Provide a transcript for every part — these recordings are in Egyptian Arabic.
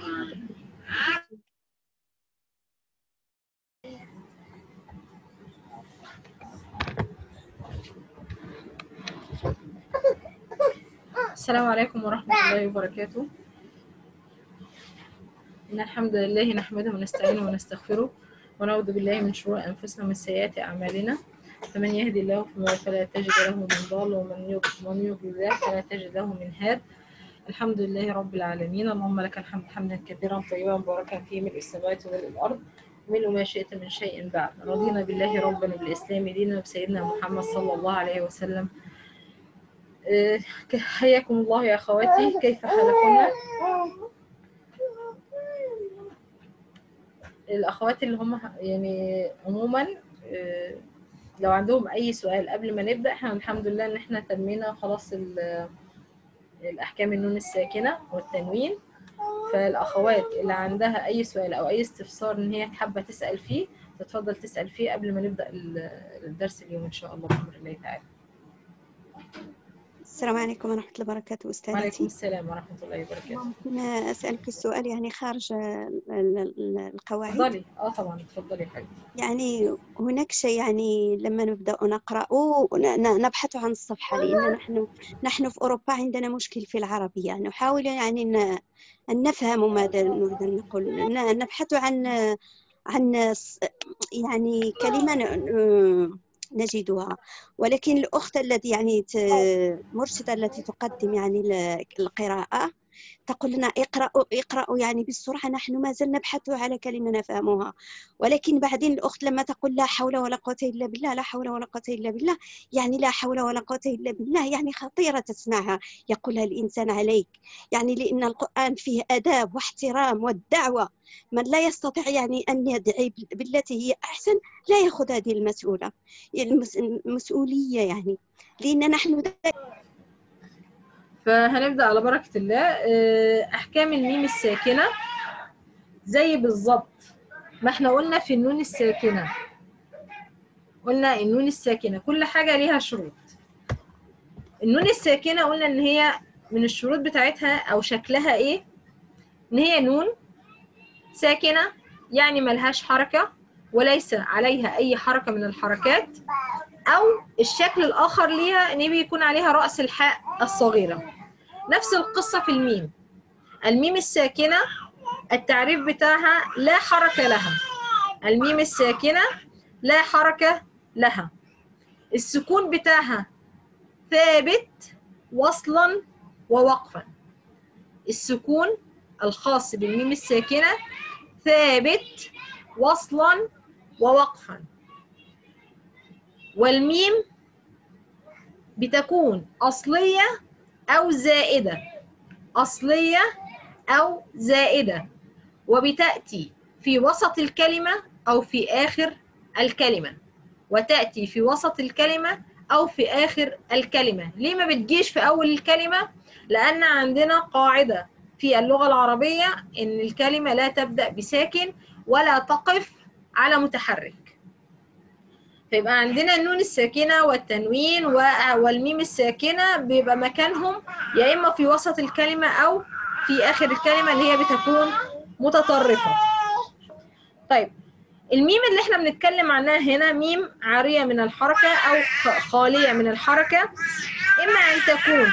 السلام عليكم ورحمة الله وبركاته إن الحمد لله نحمده ونستعينه ونستغفره ونعوذ بالله من شرور أنفسنا ومن سيئات أعمالنا فمن يهدي الله فلا تجد له من ضال ومن ومن يضلل فلا تجد له من هاد الحمد لله رب العالمين اللهم لك الحمد حمدا كثيرا طيبا مباركا فيه ملء السماوات وملء الأرض وملء ما شئت من شيء بعد رضينا بالله ربا وبالإسلام دينا وبسيدنا محمد صلى الله عليه وسلم آه، حياكم الله يا أخواتي كيف حالكم الأخوات اللي هم يعني عموما آه، لو عندهم أي سؤال قبل ما نبدأ احنا الحمد لله إن احنا تمينا خلاص ال- الأحكام النون الساكنة والتنوين فالأخوات اللي عندها أي سؤال أو أي استفسار إن هي حابة تسأل فيه تتفضل تسأل فيه قبل ما نبدأ ال- الدرس اليوم إن شاء الله بأمر الله تعالى السلام عليكم ورحمة الله وبركاته وعليكم أستاذتي السلام ورحمة الله وبركاته ممكن أسألك السؤال يعني خارج ال- ال- القواعد اتفضلي اه طبعا اتفضلي يا حبيبتي يعني هناك شيء يعني لما نبدأ نقرأ ن- ن- نبحث عن الصفحة لأن نحن نحن في أوروبا عندنا مشكل في العربية نحاول يعني ن- أن نفهم ماذا نريد أن نقول ن- نبحث عن عن ص- يعني كلمة ن- نجدها ولكن الأخت التي يعني ت- مرشدة التي تقدم يعني ال- القراءة تقول لنا اقرأوا اقرأوا يعني بالسرعة نحن ما زلنا نبحث على كلمة نفهمها ولكن بعدين الأخت لما تقول لا حول ولا قوة إلا بالله لا حول ولا قوة إلا بالله يعني لا حول ولا قوة إلا بالله يعني خطيرة تسمعها يقولها الإنسان عليك يعني لأن القرآن فيه أداب واحترام والدعوة من لا يستطيع يعني أن يدعي بال- بالتي هي أحسن لا يأخذ هذه المسؤولة المس- المسؤولية يعني لأن نحن فهنبدأ على بركة الله آه، أحكام الميم الساكنة زي بالظبط ما احنا قلنا في النون الساكنة قلنا النون الساكنة كل حاجة ليها شروط النون الساكنة قلنا إن هي من الشروط بتاعتها أو شكلها إيه إن هي نون ساكنة يعني ملهاش حركة وليس عليها أي حركة من الحركات أو الشكل الآخر ليها إن بيكون عليها رأس الحاء الصغيرة نفس القصة في الميم الميم الساكنة التعريف بتاعها لا حركة لها الميم الساكنة لا حركة لها السكون بتاعها ثابت وصلا ووقفا السكون الخاص بالميم الساكنة ثابت وصلا ووقفا والميم بتكون أصلية أو زائدة أصلية أو زائدة وبتأتي في وسط الكلمة أو في آخر الكلمة وتأتي في وسط الكلمة أو في آخر الكلمة ليه ما بتجيش في أول الكلمة؟ لأن عندنا قاعدة في اللغة العربية إن الكلمة لا تبدأ بساكن ولا تقف على متحرك فيبقى عندنا النون الساكنة والتنوين و- والميم الساكنة بيبقى مكانهم يا إما في وسط الكلمة أو في آخر الكلمة اللي هي بتكون متطرفة طيب الميم اللي احنا بنتكلم عنها هنا ميم عارية من الحركة أو خ- خالية من الحركة إما أن تكون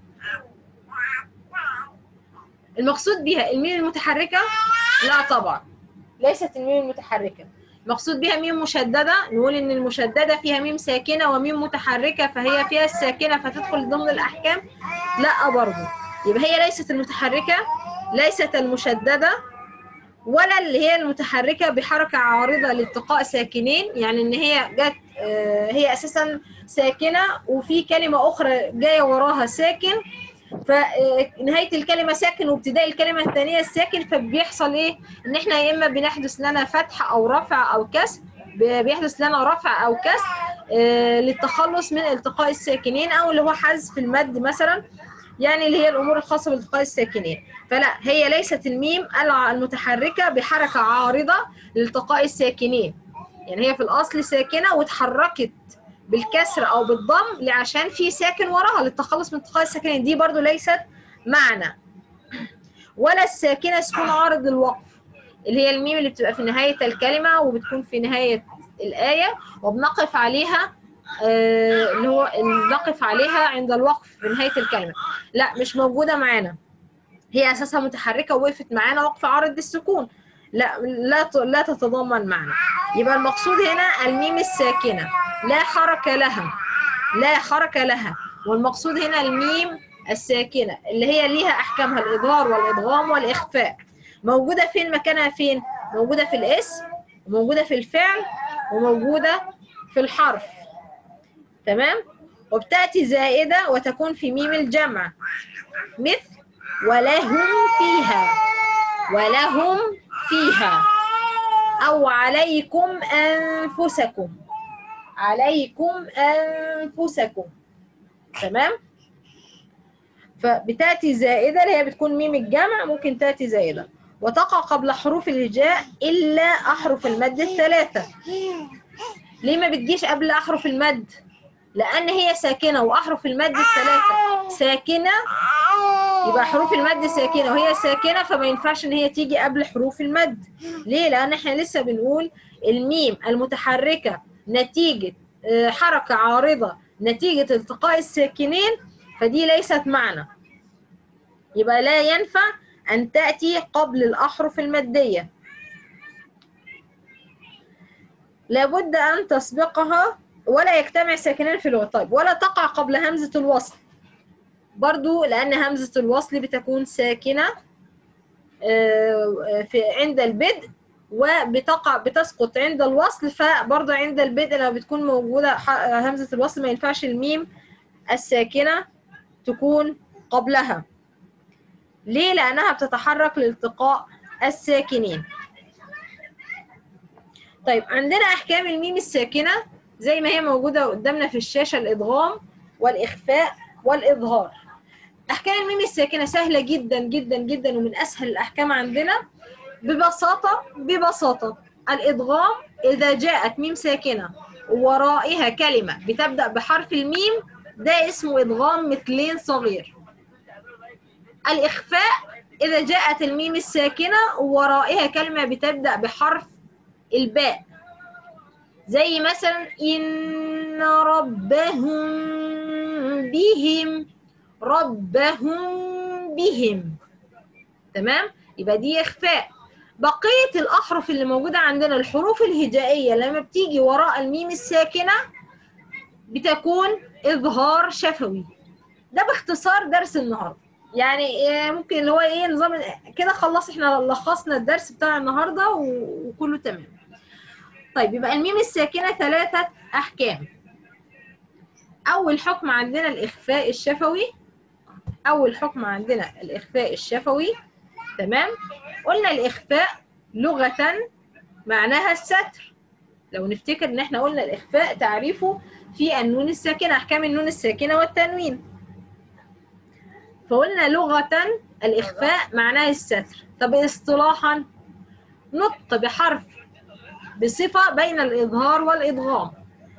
المقصود بها الميم المتحركة لا طبعا ليست الميم المتحركة مقصود بها ميم مشددة نقول إن المشددة فيها ميم ساكنة وميم متحركة فهي فيها الساكنة فتدخل ضمن الأحكام لا برضه يبقى هي ليست المتحركة ليست المشددة ولا اللي هي المتحركة بحركة عارضة لالتقاء ساكنين يعني إن هي جت آه، هي أساسا ساكنة وفي كلمة أخرى جاية وراها ساكن فنهاية الكلمة ساكن وابتداء الكلمة الثانية الساكن فبيحصل إيه؟ إن إحنا يا إما بنحدث لنا فتح أو رفع أو كسر ب- بيحدث لنا رفع أو كسر آه، للتخلص من التقاء الساكنين أو اللي هو حذف المد مثلا يعني اللي هي الأمور الخاصة بالتقاء الساكنين فلا هي ليست الميم الع- المتحركة بحركة عارضة لالتقاء الساكنين يعني هي في الأصل ساكنة واتحركت بالكسر أو بالضم عشان في ساكن وراها للتخلص من التقاء الساكنين دي برضو ليست معنى ولا الساكنه سكون عارض الوقف اللي هي الميم اللي بتبقى في نهايه الكلمه وبتكون في نهايه الايه وبنقف عليها آه، اللي هو نقف عليها عند الوقف في نهايه الكلمه لا مش موجوده معانا هي اساسها متحركه ووقفت معانا وقف عارض السكون لا لا ت- لا تتضمن معنى يبقى المقصود هنا الميم الساكنه لا حركه لها لا حركه لها والمقصود هنا الميم الساكنه اللي هي ليها احكامها الاظهار والادغام والاخفاء موجوده فين مكانها فين موجوده في الاسم وموجوده في الفعل وموجوده في الحرف تمام وبتاتي زائده وتكون في ميم الجمع مثل ولهم فيها ولهم فيها أو عليكم أنفسكم عليكم أنفسكم تمام فبتأتي زائدة اللي هي بتكون ميم الجمع ممكن تأتي زائدة وتقع قبل حروف الهجاء إلا أحرف المد الثلاثة ليه ما بتجيش قبل أحرف المد لأن هي ساكنة وأحرف المد الثلاثة ساكنة يبقى حروف المد ساكنة وهي ساكنة فما ينفعش إن هي تيجي قبل حروف المد ليه؟ لأن إحنا لسه بنقول الميم المتحركة نتيجة آه، حركة عارضة نتيجة التقاء الساكنين فدي ليست معنى يبقى لا ينفع أن تأتي قبل الأحرف المادية لابد أن تسبقها ولا يجتمع ساكنان في اللغة طيب ولا تقع قبل همزة الوصل برضو لأن همزة الوصل بتكون ساكنة آه، في عند البدء وبتقع بتسقط عند الوصل فبرضو عند البدء لما بتكون موجودة ح- همزة الوصل ما ينفعش الميم الساكنة تكون قبلها ليه؟ لأنها بتتحرك لالتقاء الساكنين طيب عندنا أحكام الميم الساكنة زي ما هي موجودة قدامنا في الشاشة الإدغام والإخفاء والإظهار أحكام الميم الساكنة سهلة جدا جدا جدا ومن أسهل الأحكام عندنا ببساطة ببساطة الإدغام إذا جاءت ميم ساكنة وورائها كلمة بتبدأ بحرف الميم ده اسمه إدغام مثلين صغير الإخفاء إذا جاءت الميم الساكنة وورائها كلمة بتبدأ بحرف الباء زي مثلا إن ربهم بهم ربهم بهم تمام يبقى دي إخفاء بقية الأحرف اللي موجودة عندنا الحروف الهجائية لما بتيجي وراء الميم الساكنة بتكون إظهار شفوي ده باختصار درس النهارده يعني إيه ممكن اللي هو ايه نظام كده خلاص احنا لخصنا الدرس بتاع النهارده و- وكله تمام طيب يبقى الميم الساكنه ثلاثه احكام اول حكم عندنا الاخفاء الشفوي اول حكم عندنا الاخفاء الشفوي تمام قلنا الاخفاء لغه معناها الستر لو نفتكر ان احنا قلنا الاخفاء تعريفه في النون الساكنه احكام النون الساكنه والتنوين فقلنا لغة الإخفاء معناه الستر طب اصطلاحا نطق بحرف بصفة بين الإظهار والإدغام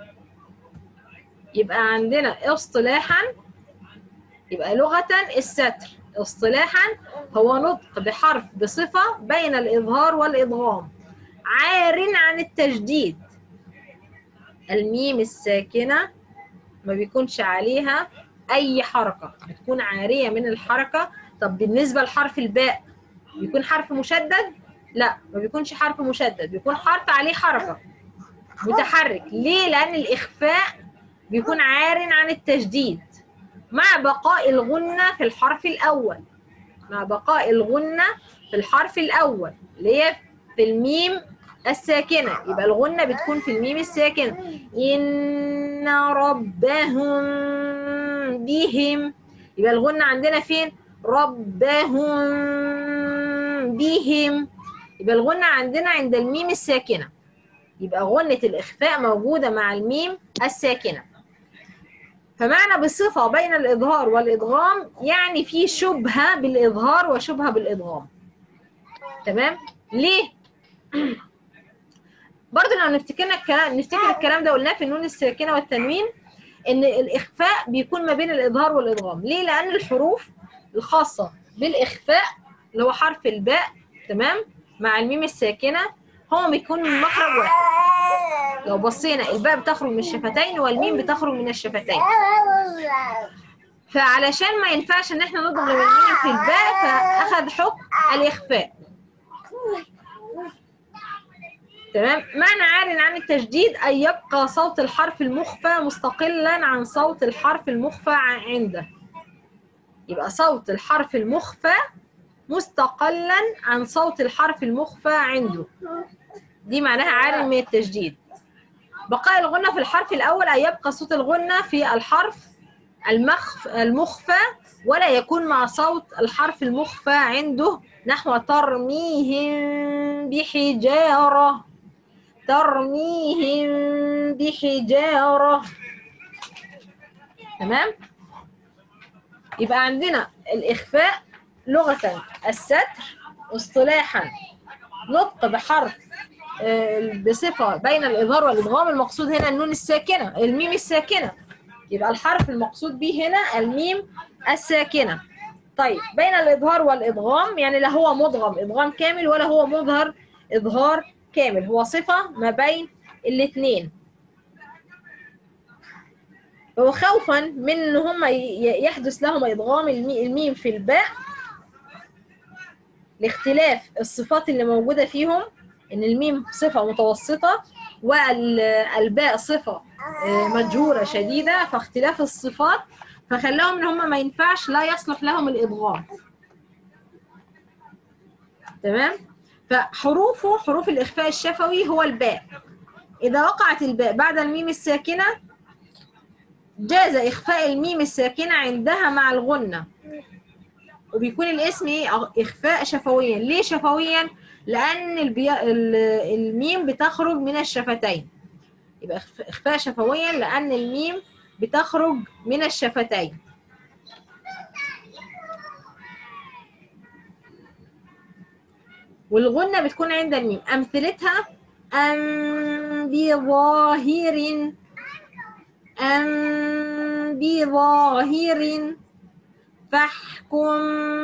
يبقى عندنا اصطلاحا يبقى لغة الستر اصطلاحا هو نطق بحرف بصفة بين الإظهار والإدغام عار عن التجديد الميم الساكنة ما بيكونش عليها اي حركه بتكون عاريه من الحركه طب بالنسبه لحرف الباء بيكون حرف مشدد لا ما بيكونش حرف مشدد بيكون حرف عليه حركه متحرك ليه لان الاخفاء بيكون عار عن التشديد مع بقاء الغنه في الحرف الاول مع بقاء الغنه في الحرف الاول اللي هي في الميم الساكنه يبقى الغنه بتكون في الميم الساكنه ان ربهم بهم يبقى الغنة عندنا فين ربهم بهم يبقى الغنة عندنا عند الميم الساكنة يبقى غنة الإخفاء موجودة مع الميم الساكنة فمعنى بصفة بين الإظهار والإدغام يعني في شبهة بالإظهار وشبهة بالإدغام تمام ليه برضه لو نفتكرنا الكلام نفتكر الكلام ده قلناه في النون الساكنة والتنوين ان الاخفاء بيكون ما بين الاظهار والادغام ليه لان الحروف الخاصه بالاخفاء اللي هو حرف الباء تمام مع الميم الساكنه هو بيكون من مخرج واحد لو بصينا الباء بتخرج من الشفتين والميم بتخرج من الشفتين فعلشان ما ينفعش ان احنا نضرب الميم في الباء فاخذ حكم الاخفاء تمام معنى عار عن التشديد أن يبقى صوت الحرف المخفى مستقلا عن صوت الحرف المخفى عنده يبقى صوت الحرف المخفى مستقلا عن صوت الحرف المخفى عنده دي معناها عار من التشديد بقاء الغنة في الحرف الأول أن يبقى صوت الغنة في الحرف المخف المخفى ولا يكون مع صوت الحرف المخفى عنده نحو ترميهم بحجارة ترميهم بحجارة تمام يبقى عندنا الإخفاء لغة الستر اصطلاحا نطق بحرف آه، بصفة بين الإظهار والإدغام المقصود هنا النون الساكنة الميم الساكنة يبقى الحرف المقصود به هنا الميم الساكنة طيب بين الإظهار والإدغام يعني لا هو مدغم إدغام كامل ولا هو مظهر إظهار كامل هو صفة ما بين الاثنين وخوفا من ان هم ي- يحدث لهم ادغام المي- الميم في الباء لاختلاف الصفات اللي موجودة فيهم ان الميم صفة متوسطة والباء صفة آه، مجهورة شديدة فاختلاف الصفات فخلاهم ان هم ما ينفعش لا يصلح لهم الادغام تمام فحروفه حروف الإخفاء الشفوي هو الباء إذا وقعت الباء بعد الميم الساكنة جاز إخفاء الميم الساكنة عندها مع الغنة وبيكون الاسم إيه؟ إخفاء شفويا ليه شفويا؟ لأن البي... ال- الميم بتخرج من الشفتين يبقى إخف- إخفاء شفويا لأن الميم بتخرج من الشفتين والغنة بتكون عند الميم أمثلتها أم بظاهر أم بظاهر فاحكم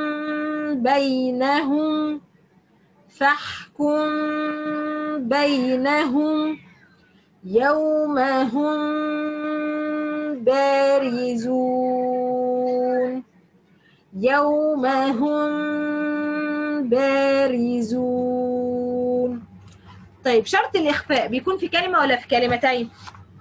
بينهم فاحكم بينهم يوم هم بارزون يوم هم بارزون طيب شرط الإخفاء بيكون في كلمة ولا في كلمتين؟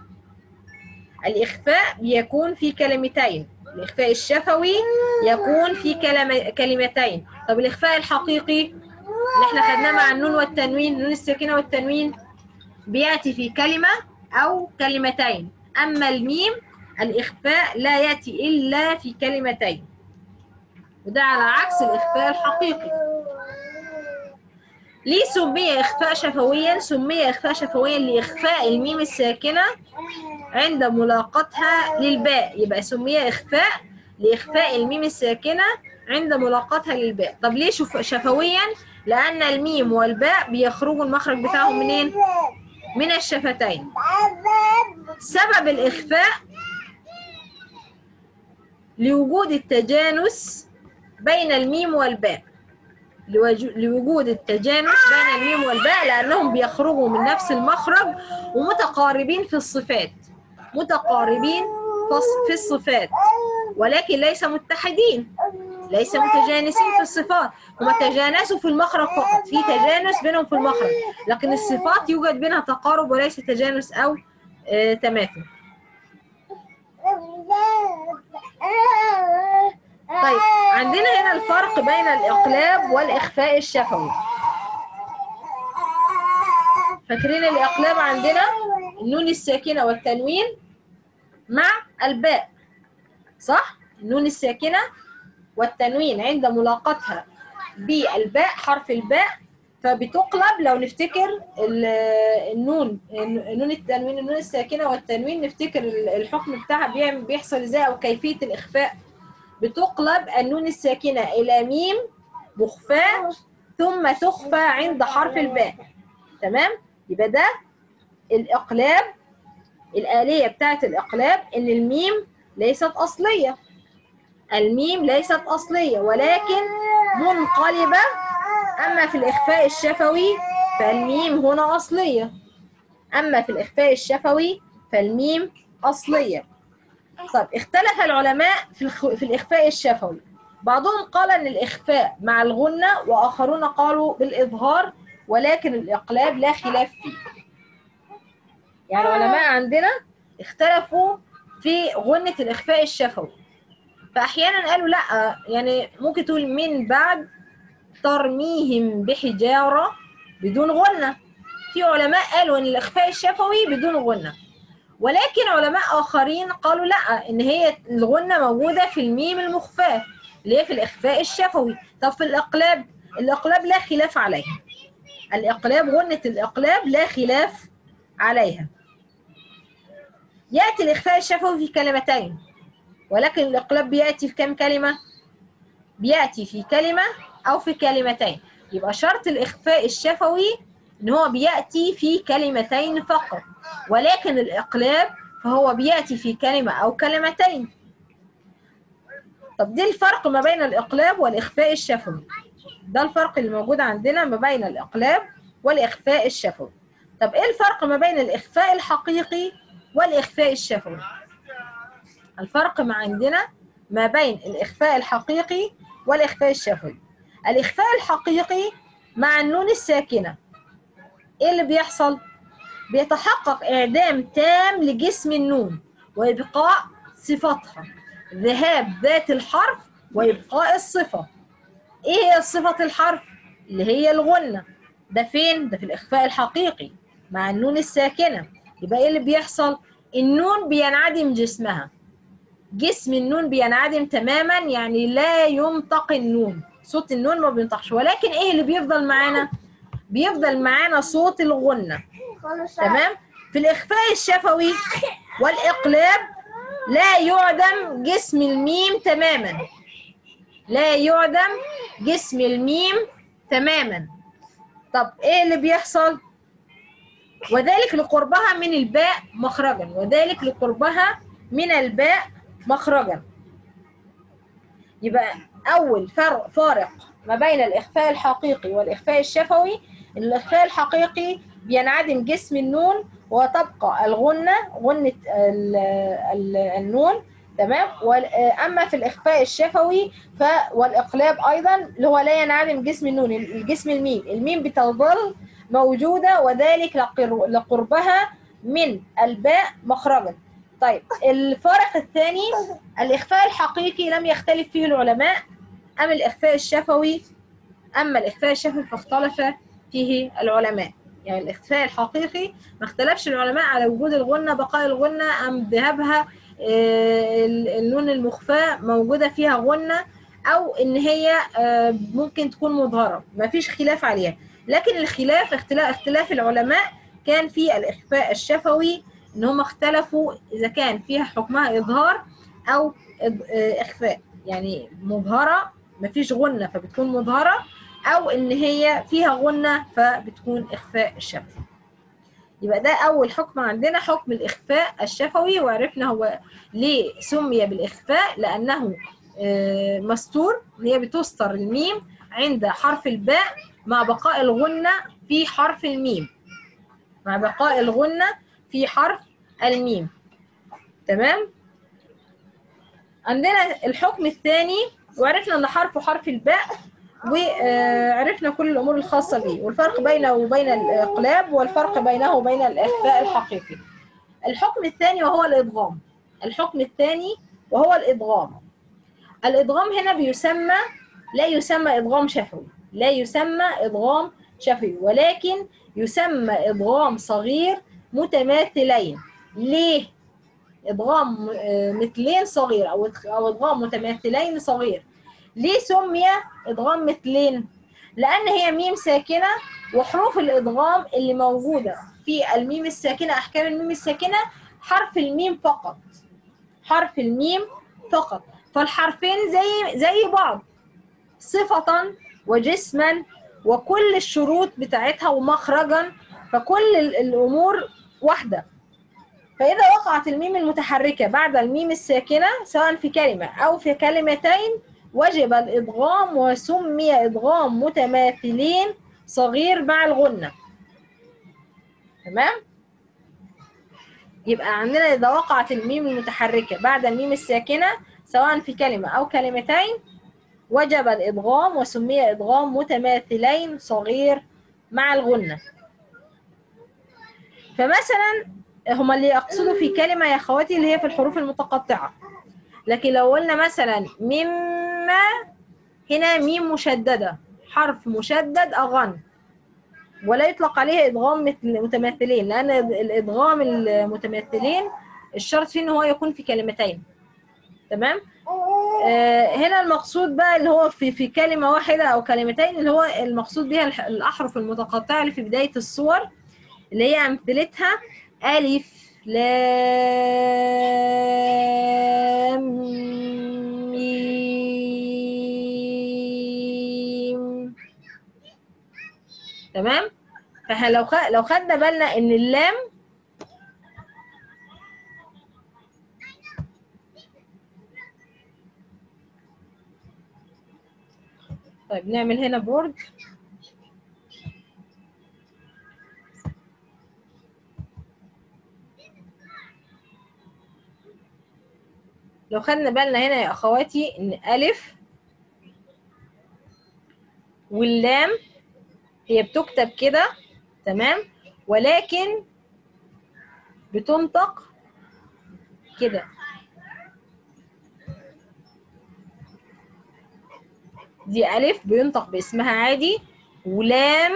الإخفاء بيكون في كلمتين الإخفاء الشفوي يكون في كلمة كلمتين طب الإخفاء الحقيقي اللي احنا خدناه مع النون والتنوين النون الساكنة والتنوين بيأتي في كلمة أو كلمتين أما الميم الإخفاء لا يأتي إلا في كلمتين وده على عكس الإخفاء الحقيقي ليه سمي إخفاء شفويا؟ سمي إخفاء شفويا لإخفاء الميم الساكنة عند ملاقاتها للباء يبقى سمي إخفاء لإخفاء الميم الساكنة عند ملاقاتها للباء طب ليه شف- شفويا؟ لأن الميم والباء بيخرجوا المخرج بتاعهم منين؟ من الشفتين سبب الإخفاء لوجود التجانس بين الميم والباء لوجو- لوجود التجانس بين الميم والباء لأنهم بيخرجوا من نفس المخرج ومتقاربين في الصفات متقاربين فص- في الصفات ولكن ليس متحدين ليس متجانسين في الصفات هم تجانسوا في المخرج فقط في تجانس بينهم في المخرج لكن الصفات يوجد بينها تقارب وليس تجانس أو آه تماثل طيب عندنا هنا الفرق بين الإقلاب والإخفاء الشفوي فاكرين الإقلاب عندنا النون الساكنة والتنوين مع الباء صح؟ النون الساكنة والتنوين عند ملاقاتها بالباء حرف الباء فبتقلب لو نفتكر ال- النون النون التنوين النون الساكنة والتنوين نفتكر الحكم بتاعها بيعمل بيحصل ازاي او كيفية الإخفاء بتقلب النون الساكنة إلى ميم مخفاة ثم تخفى عند حرف الباء تمام يبقى ده الإقلاب الآلية بتاعت الإقلاب إن الميم ليست أصلية الميم ليست أصلية ولكن منقلبة أما في الإخفاء الشفوي فالميم هنا أصلية أما في الإخفاء الشفوي فالميم أصلية طب اختلف العلماء في, الخ... في الإخفاء الشفوي بعضهم قال أن الإخفاء مع الغنة وآخرون قالوا بالإظهار ولكن الإقلاب لا خلاف فيه يعني العلماء عندنا اختلفوا في غنة الإخفاء الشفوي فأحيانا قالوا لا يعني ممكن تقول من بعد ترميهم بحجارة بدون غنة في علماء قالوا أن الإخفاء الشفوي بدون غنة ولكن علماء آخرين قالوا لا إن هي الغنة موجودة في الميم المخفاة اللي هي في الإخفاء الشفوي طب في الإقلاب الإقلاب لا خلاف عليها الإقلاب غنة الإقلاب لا خلاف عليها يأتي الإخفاء الشفوي في كلمتين ولكن الإقلاب بيأتي في كم كلمة؟ بيأتي في كلمة أو في كلمتين يبقى شرط الإخفاء الشفوي إن هو بيأتي في كلمتين فقط ولكن الإقلاب فهو بيأتي في كلمة أو كلمتين طب دي الفرق ما بين الإقلاب والإخفاء الشفوي ده الفرق اللي موجود عندنا ما بين الإقلاب والإخفاء الشفوي طب إيه الفرق ما بين الإخفاء الحقيقي والإخفاء الشفوي الفرق ما عندنا ما بين الإخفاء الحقيقي والإخفاء الشفوي الإخفاء الحقيقي مع النون الساكنة إيه اللي بيحصل؟ بيتحقق إعدام تام لجسم النون وإبقاء صفتها ذهاب ذات الحرف وإبقاء الصفة إيه هي صفة الحرف؟ اللي هي الغنة ده فين؟ ده في الإخفاء الحقيقي مع النون الساكنة يبقى إيه اللي بيحصل؟ النون بينعدم جسمها جسم النون بينعدم تماما يعني لا ينطق النون صوت النون ما بينطقش ولكن ايه اللي بيفضل معانا بيفضل معانا صوت الغنة تمام في الإخفاء الشفوي والإقلاب لا يعدم جسم الميم تماما لا يعدم جسم الميم تماما طب ايه اللي بيحصل وذلك لقربها من الباء مخرجا وذلك لقربها من الباء مخرجا يبقى أول فرق فارق ما بين الإخفاء الحقيقي والإخفاء الشفوي الإخفاء الحقيقي بينعدم جسم النون وتبقى الغنة غنة ال ال النون تمام أما في الإخفاء الشفوي ف والإقلاب أيضا اللي هو لا ينعدم جسم النون الجسم الميم الميم بتظل موجودة وذلك لقربها من الباء مخرجا طيب الفارق الثاني الإخفاء الحقيقي لم يختلف فيه العلماء أم الإخفاء الشفوي أما الإخفاء الشفوي فاختلف فيه العلماء يعني الإخفاء الحقيقي ما اختلفش العلماء على وجود الغنة بقاء الغنة أم ذهابها النون المخفاة موجودة فيها غنة أو إن هي ممكن تكون مظهرة ما فيش خلاف عليها لكن الخلاف اختلاف, اختلاف العلماء كان في الإخفاء الشفوي ان هم اختلفوا اذا كان فيها حكمها اظهار او اخفاء يعني مظهره مفيش غنه فبتكون مظهره او ان هي فيها غنه فبتكون اخفاء الشفوي يبقى ده اول حكم عندنا حكم الاخفاء الشفوي وعرفنا هو ليه سمي بالاخفاء لانه مستور هي بتستر الميم عند حرف الباء مع بقاء الغنه في حرف الميم مع بقاء الغنه في حرف الميم تمام عندنا الحكم الثاني وعرفنا ان حرفه حرف الباء وعرفنا كل الامور الخاصه به والفرق بينه وبين الاقلاب والفرق بينه وبين الاخفاء الحقيقي الحكم الثاني وهو الادغام الحكم الثاني وهو الادغام الادغام هنا بيسمى لا يسمى ادغام شفوي لا يسمى ادغام شفوي ولكن يسمى ادغام صغير متماثلين ليه ادغام مثلين صغير او او ادغام متماثلين صغير ليه سمي ادغام مثلين لان هي ميم ساكنه وحروف الادغام اللي موجوده في الميم الساكنه احكام الميم الساكنه حرف الميم فقط حرف الميم فقط فالحرفين زي زي بعض صفه وجسما وكل الشروط بتاعتها ومخرجا فكل الامور واحده فإذا وقعت الميم المتحركة بعد الميم الساكنة سواء في كلمة أو في كلمتين وجب الإدغام وسمي إدغام متماثلين صغير مع الغنة تمام يبقى عندنا إذا وقعت الميم المتحركة بعد الميم الساكنة سواء في كلمة أو كلمتين وجب الإدغام وسمي إدغام متماثلين صغير مع الغنة فمثلا هما اللي يقصدوا في كلمة يا أخواتي اللي هي في الحروف المتقطعة لكن لو قلنا مثلا مما هنا ميم مشددة حرف مشدد أغن ولا يطلق عليه إدغام مثل متماثلين لأن الإدغام المتماثلين الشرط فيه إن هو يكون في كلمتين تمام آه هنا المقصود بقى اللي هو في في كلمة واحدة أو كلمتين اللي هو المقصود بها الح- الأحرف المتقطعة اللي في بداية الصور اللي هي أمثلتها ألف لام ميم تمام فلو خ... لو خدنا بالنا ان اللام طيب نعمل هنا بورد لو خدنا بالنا هنا يا اخواتي ان الف واللام هي بتكتب كده تمام ولكن بتنطق كده دي ألف بينطق باسمها عادي ولام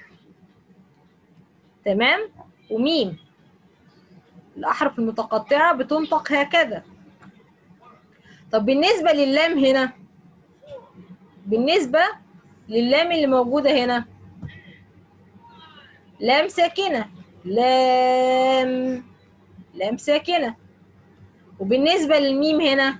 تمام وميم الأحرف المتقطعة بتنطق هكذا طب بالنسبة لللام هنا بالنسبة للام اللي موجودة هنا لام ساكنة لام لام ساكنة وبالنسبة للميم هنا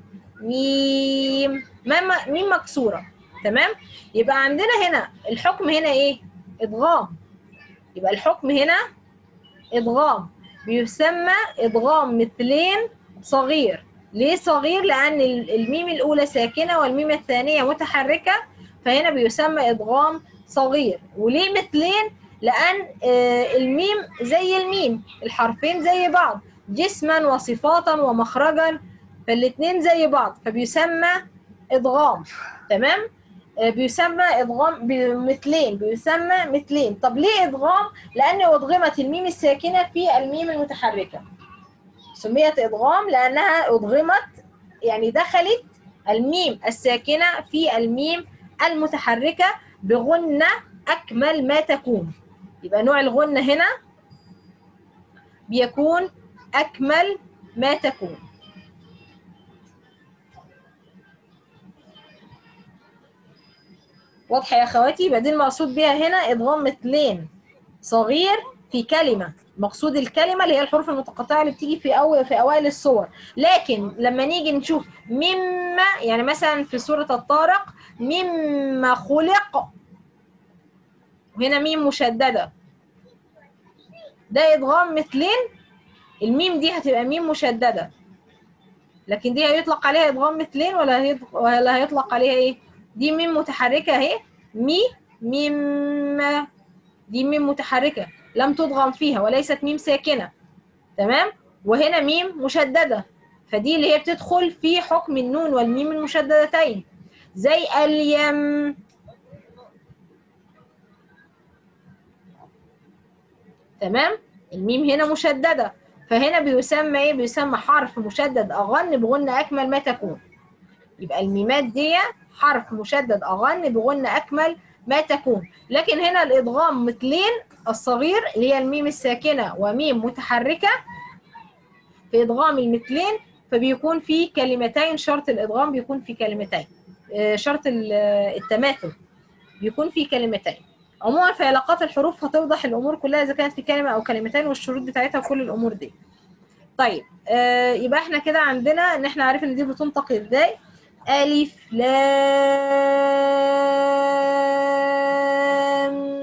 ميم ميم ميم مكسورة تمام يبقى عندنا هنا الحكم هنا ايه ادغام يبقى الحكم هنا ادغام بيسمى ادغام مثلين صغير ليه صغير لان الميم الاولى ساكنه والميم الثانيه متحركه فهنا بيسمى ادغام صغير وليه مثلين لان آه، الميم زي الميم الحرفين زي بعض جسما وصفاتا ومخرجا فالاتنين زي بعض فبيسمى ادغام تمام آه، بيسمى ادغام بمثلين بيسمى مثلين طب ليه ادغام لان ادغمت الميم الساكنه في الميم المتحركه سميت ادغام لانها ادغمت يعني دخلت الميم الساكنه في الميم المتحركه بغنه اكمل ما تكون يبقى نوع الغنه هنا بيكون اكمل ما تكون واضحه يا اخواتي يبقى دي المقصود بيها هنا ادغام مثلين صغير في كلمه مقصود الكلمه اللي هي الحروف المتقطعه اللي بتيجي في اول في اوائل الصور لكن لما نيجي نشوف مما يعني مثلا في سوره الطارق مما خلق هنا ميم مشدده ده ادغام مثلين الميم دي هتبقى ميم مشدده لكن دي هيطلق عليها ادغام مثلين ولا هيطلق ولا هيطلق عليها ايه دي ميم متحركه اهي مي ميم دي ميم متحركه لم تضغم فيها وليست ميم ساكنه تمام وهنا ميم مشدده فدي اللي هي بتدخل في حكم النون والميم المشددتين زي اليم تمام الميم هنا مشدده فهنا بيسمى ايه بيسمى حرف مشدد اغن بغنى اكمل ما تكون يبقى الميمات دي حرف مشدد اغن بغنى اكمل ما تكون لكن هنا الادغام مثلين الصغير اللي هي الميم الساكنه وميم متحركه في ادغام المثلين فبيكون في كلمتين شرط الادغام بيكون في كلمتين آه، شرط ال- التماثل بيكون في كلمتين عموما في علاقات الحروف هتوضح الامور كلها اذا كانت في كلمه او كلمتين والشروط بتاعتها وكل الامور دي طيب آه يبقى احنا كده عندنا ان احنا عارفين ان دي بتنطق ازاي الف لام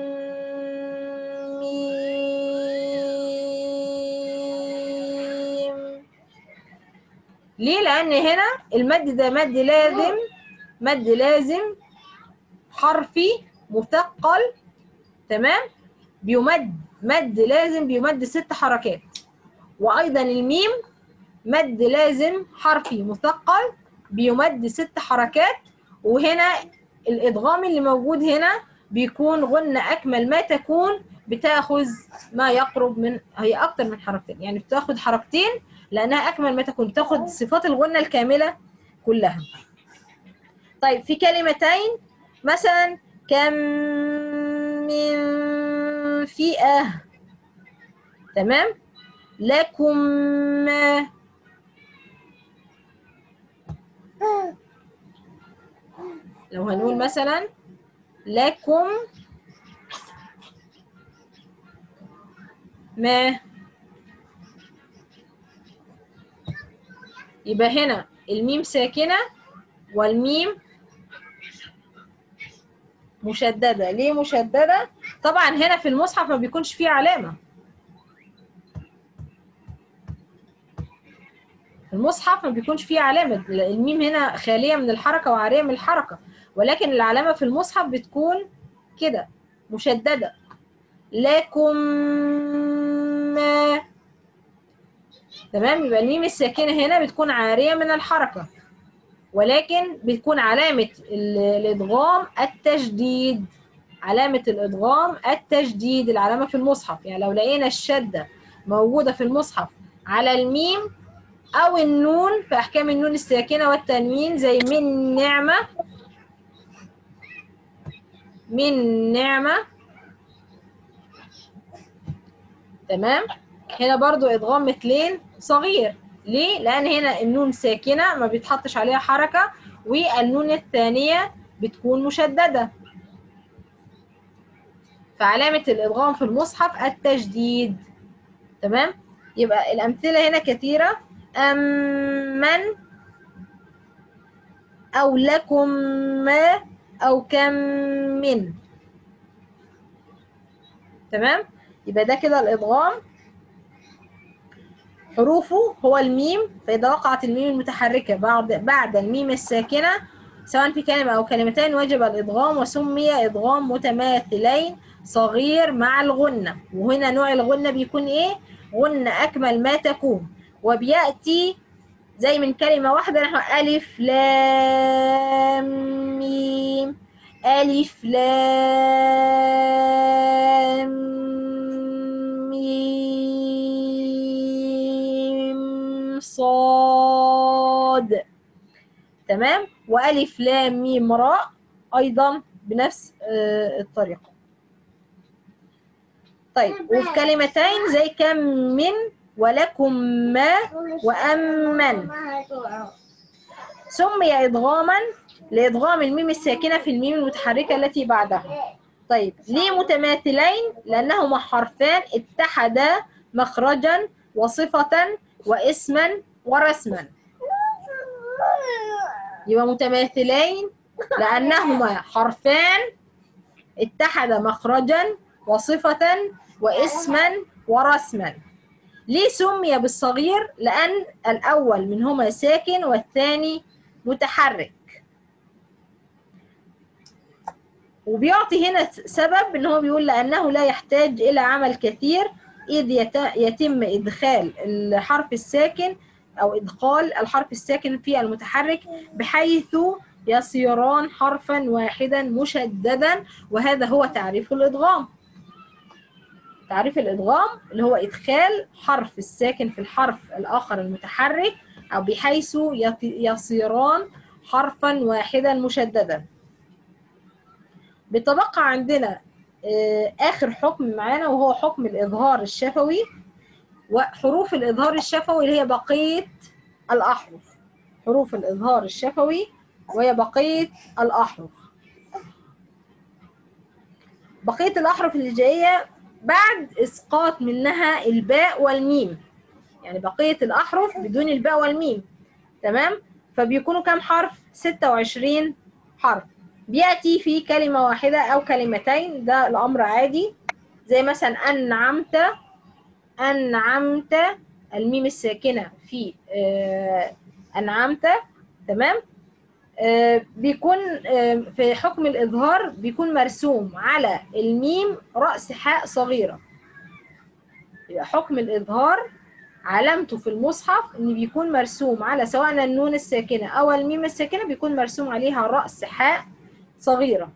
ميم ليه لان هنا المد ده مد لازم مد لازم حرفي مثقل تمام بيمد مد لازم بيمد ست حركات وايضا الميم مد لازم حرفي مثقل بيمد ست حركات وهنا الادغام اللي موجود هنا بيكون غنة اكمل ما تكون بتاخذ ما يقرب من هي اكتر من حركتين يعني بتاخذ حركتين لانها اكمل ما تكون بتاخذ صفات الغنة الكاملة كلها طيب في كلمتين مثلا كم من فئة تمام لكم ما لو هنقول مثلا لكم ما يبقى هنا الميم ساكنة والميم مشددة ليه مشددة؟ طبعا هنا في المصحف ما بيكونش فيه علامة المصحف ما بيكونش فيه علامة الميم هنا خالية من الحركة وعارية من الحركة ولكن العلامة في المصحف بتكون كده مشددة لكم ما تمام يبقى الميم الساكنة هنا بتكون عارية من الحركة ولكن بتكون علامة الإدغام التشديد علامة الإدغام التشديد العلامة في المصحف يعني لو لقينا الشدة موجودة في المصحف على الميم أو النون في أحكام النون الساكنة والتنوين زي من نعمة من نعمة تمام هنا برضو إدغام مثلين صغير ليه؟ لأن هنا النون ساكنة ما بيتحطش عليها حركة والنون الثانية بتكون مشددة فعلامة الإدغام في المصحف التجديد تمام؟ يبقى الأمثلة هنا كثيرة أمن أو لكم ما أو كم من تمام؟ يبقى ده كده الإدغام حروفه هو الميم فإذا وقعت الميم المتحركة بعد بعد الميم الساكنة سواء في كلمة أو كلمتين وجب الإدغام وسمي إدغام متماثلين صغير مع الغنة وهنا نوع الغنة بيكون إيه؟ غنة أكمل ما تكون وبيأتي زي من كلمة واحدة نحو ألف لام ميم ألف لام ميم صاد تمام وألف لام ميم راء أيضا بنفس الطريقة طيب وفي كلمتين زي كم من ولكم ما وأمن سمي إدغاما لإدغام الميم الساكنة في الميم المتحركة التي بعدها طيب ليه متماثلين لأنهما حرفان اتحدا مخرجا وصفة واسما ورسما يبقى متماثلين لأنهما حرفان اتحدا مخرجا وصفة واسما ورسما ليه سمي بالصغير لأن الأول منهما ساكن والثاني متحرك وبيعطي هنا سبب ان هو بيقول لأنه لا يحتاج إلى عمل كثير إذ يتم إدخال الحرف الساكن أو إدخال الحرف الساكن في المتحرك بحيث يصيران حرفا واحدا مشددا وهذا هو تعريف الإدغام تعريف الإدغام اللي هو إدخال حرف الساكن في الحرف الآخر المتحرك أو بحيث يصيران حرفا واحدا مشددا بيتبقى عندنا آخر حكم معانا وهو حكم الإظهار الشفوي وحروف الإظهار الشفوي اللي هي بقية الأحرف حروف الإظهار الشفوي وهي بقية الأحرف بقية الأحرف اللي جاية بعد إسقاط منها الباء والميم يعني بقية الأحرف بدون الباء والميم تمام فبيكونوا كام حرف 26 حرف بيأتي في كلمة واحدة أو كلمتين ده الأمر عادي زي مثلا أنعمت أنعمت الميم الساكنة في أنعمت تمام آه، بيكون آه، في حكم الإظهار بيكون مرسوم على الميم رأس حاء صغيرة يبقى حكم الإظهار علامته في المصحف إن بيكون مرسوم على سواء النون الساكنة أو الميم الساكنة بيكون مرسوم عليها رأس حاء صغيرة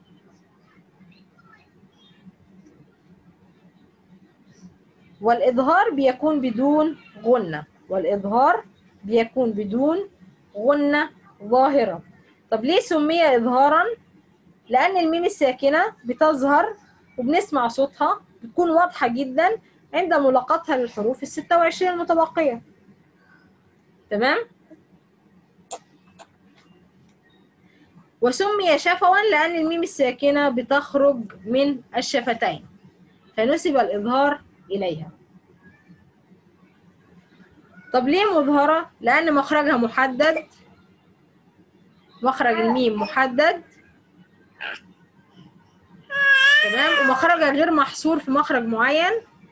والإظهار بيكون بدون غنة والإظهار بيكون بدون غنة ظاهرة طب ليه سمي إظهارا؟ لأن الميم الساكنة بتظهر وبنسمع صوتها بتكون واضحة جدا عند ملاقاتها للحروف الستة وعشرين المتبقية تمام؟ وسمي شفوا لأن الميم الساكنة بتخرج من الشفتين فنسب الإظهار إليها طب ليه مظهرة؟ لأن مخرجها محدد مخرج الميم محدد تمام ومخرجها غير محصور في مخرج معين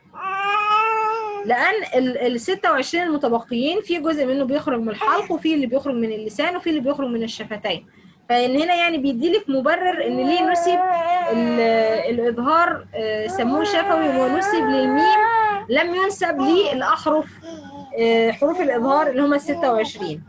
لأن ال ال 26 المتبقيين في جزء منه بيخرج من الحلق وفي اللي بيخرج من اللسان وفي اللي بيخرج من الشفتين فإن هنا يعني بيديلك مبرر إن ليه نسب ال- الإظهار آه، سموه شفوي ونسب للميم لم ينسب للأحرف آه، حروف الإظهار اللي هم ال 26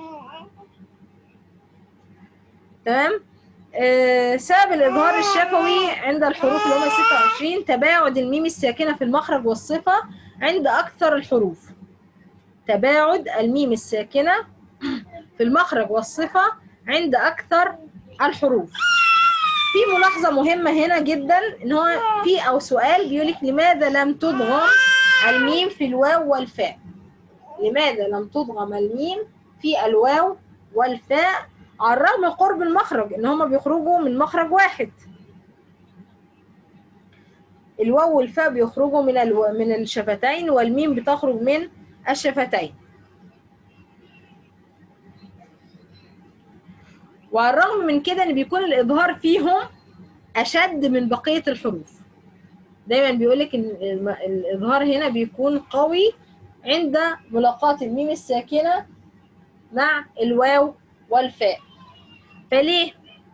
تمام آه، سبب الإظهار الشفوي عند الحروف اللي هم 26 تباعد الميم الساكنة في المخرج والصفة عند أكثر الحروف تباعد الميم الساكنة في المخرج والصفة عند أكثر الحروف في ملاحظة مهمة هنا جدا إن هو في أو سؤال بيقول لك لماذا لم تضغم الميم في الواو والفاء لماذا لم تضغم الميم في الواو والفاء على الرغم من قرب المخرج ان هما بيخرجوا من مخرج واحد الواو والفاء بيخرجوا من الو... من الشفتين والميم بتخرج من الشفتين وعلى الرغم من كده ان بيكون الاظهار فيهم اشد من بقيه الحروف دايما بيقولك ان الم- الاظهار هنا بيكون قوي عند ملاقاة الميم الساكنة مع الواو والفاء فليه؟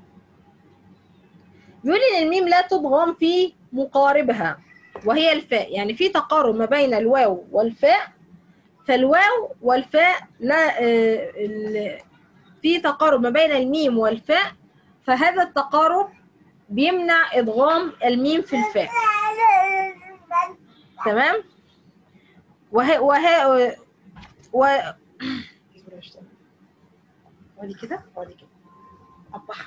يقول ان الميم لا تضغم في مقاربها وهي الفاء يعني في تقارب ما بين الواو والفاء فالواو والفاء لا آه، ال- في تقارب ما بين الميم والفاء فهذا التقارب بيمنع ادغام الميم في الفاء تمام وه وه و ودي كده ودي كده أبح.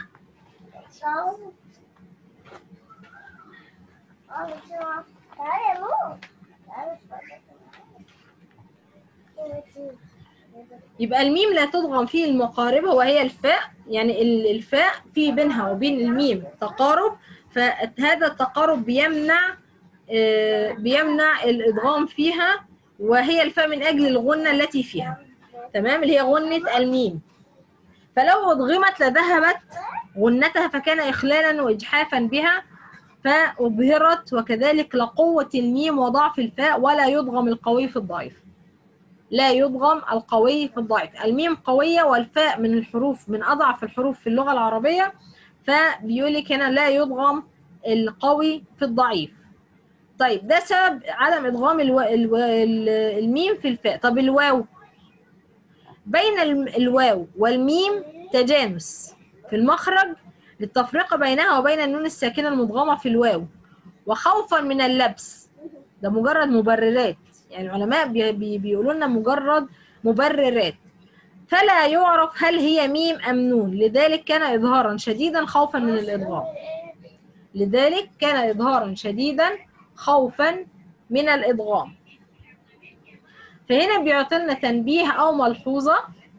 يبقى الميم لا تضغم فيه المقاربة وهي الفاء يعني ال- الفاء في بينها وبين الميم تقارب فهذا التقارب بيمنع آه، بيمنع الإدغام فيها وهي الفاء من أجل الغنة التي فيها تمام اللي هي غنة الميم فلو أضغمت لذهبت غنتها فكان إخلالا وإجحافا بها فأظهرت وكذلك لقوة الميم وضعف الفاء ولا يضغم القوي في الضعيف لا يضغم القوي في الضعيف الميم قوية والفاء من الحروف من أضعف الحروف في اللغة العربية فبيقول لك هنا لا يضغم القوي في الضعيف طيب ده سبب عدم إدغام الو... الو... ال- الميم في الفاء طب الواو بين الم- الواو والميم تجانس في المخرج للتفرقة بينها وبين النون الساكنة المدغمة في الواو وخوفا من اللبس ده مجرد مبررات يعني العلماء بي بي بيقولوا لنا مجرد مبررات فلا يعرف هل هي ميم أم نون لذلك كان إظهارا شديدا خوفا من الإدغام لذلك كان إظهارا شديدا خوفا من الإدغام فهنا بيعطينا تنبيه أو ملحوظة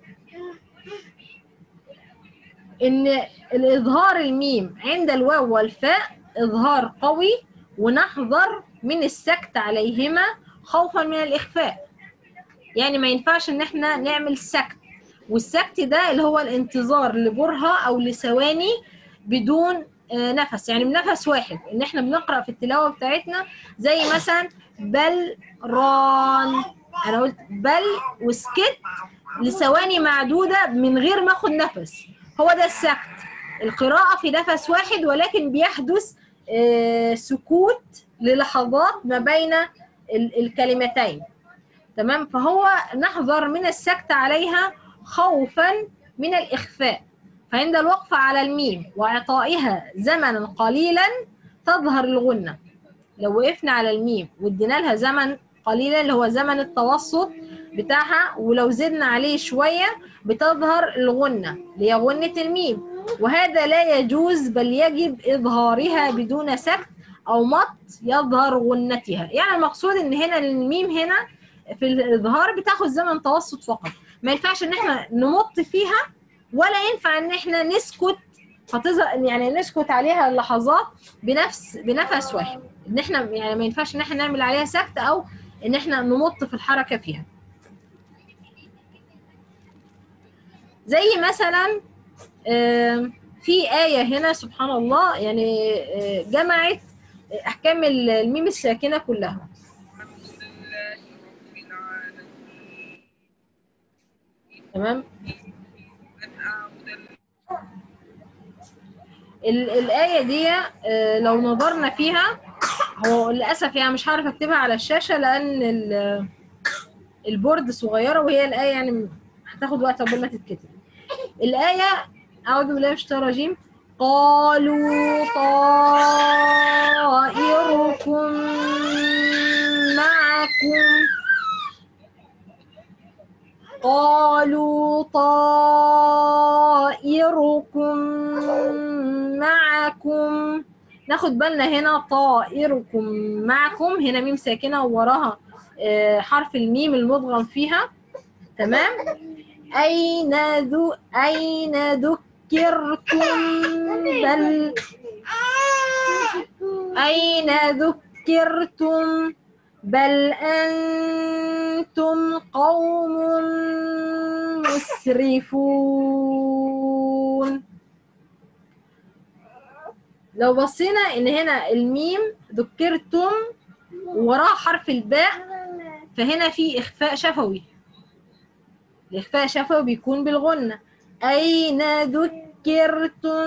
إن الإظهار الميم عند الواو والفاء إظهار قوي ونحذر من السكت عليهما خوفا من الإخفاء يعني ما ينفعش إن إحنا نعمل سكت والسكت ده اللي هو الانتظار لبرهة أو لثواني بدون آه، نفس يعني بنفس واحد إن إحنا بنقرأ في التلاوة بتاعتنا زي مثلا بل ران أنا قلت بل وسكت لثواني معدودة من غير ما أخد نفس هو ده السكت القراءة في نفس واحد ولكن بيحدث آه، سكوت للحظات ما بين ال- الكلمتين تمام فهو نحذر من السكت عليها خوفا من الإخفاء فعند الوقف على الميم وإعطائها زمنا قليلا تظهر الغنة لو وقفنا على الميم وادينا لها زمن قليلا اللي هو زمن التوسط بتاعها ولو زدنا عليه شوية بتظهر الغنة اللي هي غنة الميم وهذا لا يجوز بل يجب إظهارها بدون سكت أو مط يظهر غنتها يعني المقصود إن هنا الميم هنا في الإظهار بتاخد زمن توسط فقط ما ينفعش إن احنا نمط فيها ولا ينفع إن احنا نسكت فتظهر يعني نسكت عليها اللحظات بنفس بنفس واحد ان احنا يعني ما ينفعش ان احنا نعمل عليها سكت او ان احنا نمط في الحركه فيها زي مثلا آم، في آية هنا سبحان الله يعني آه، جمعت أحكام الميم الساكنة كلها الحمد لله رب العالمين تمام أن أعبد ال- الآية دي آه، لو نظرنا فيها هو للأسف يعني مش هعرف أكتبها على الشاشة لأن ال- البورد صغيرة وهي الآية يعني هتاخد وقت قبل ما تتكتب الآية أعوذ بالله من الشيطان الرجيم قالوا طائركم معكم قالوا طائركم معكم ناخد بالنا هنا طائركم معكم هنا ميم ساكنة ووراها آه، حرف الميم المدغم فيها تمام أين ذو أين ذكرتم بل أين ذكرتم بل أنتم قوم مسرفون لو بصينا إن هنا الميم ذكرتم وراها حرف الباء فهنا في إخفاء شفوي الإخفاء شفوي بيكون بالغنة أين ذكرتم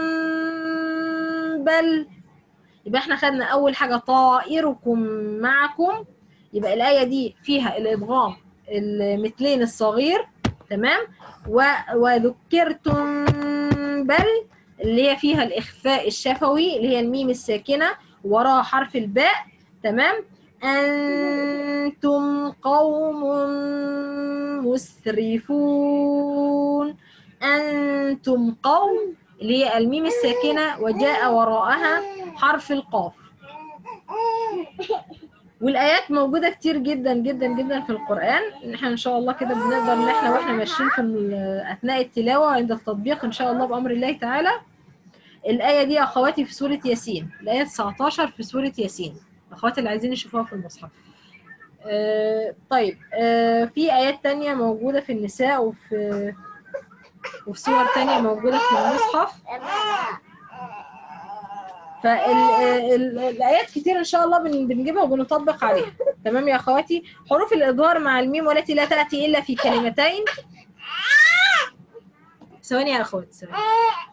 بل يبقى احنا خدنا أول حاجة طائركم معكم يبقى الآية دي فيها الإدغام المثلين الصغير تمام و... وذكرتم بل اللي هي فيها الإخفاء الشفوي اللي هي الميم الساكنة وراها حرف الباء تمام أنتم قوم مسرفون أنتم قوم اللي هي الميم الساكنة وجاء وراءها حرف القاف والآيات موجودة كتير جدا جدا جدا في القرآن احنا إن شاء الله كده بنقدر إن احنا واحنا ماشيين في ال- أثناء التلاوة وعند التطبيق إن شاء الله بأمر الله تعالى الآية دي يا أخواتي في سورة ياسين الآية 19 في سورة ياسين أخواتي اللي عايزين يشوفوها في المصحف آه، طيب آه، في آيات تانية موجودة في النساء وفي وفي صور تانية موجودة في المصحف فالآيات كتير إن شاء الله بن- بنجيبها وبنطبق عليها تمام يا أخواتي حروف الإظهار مع الميم والتي لا تأتي إلا في كلمتين ثواني يا أخواتي ثواني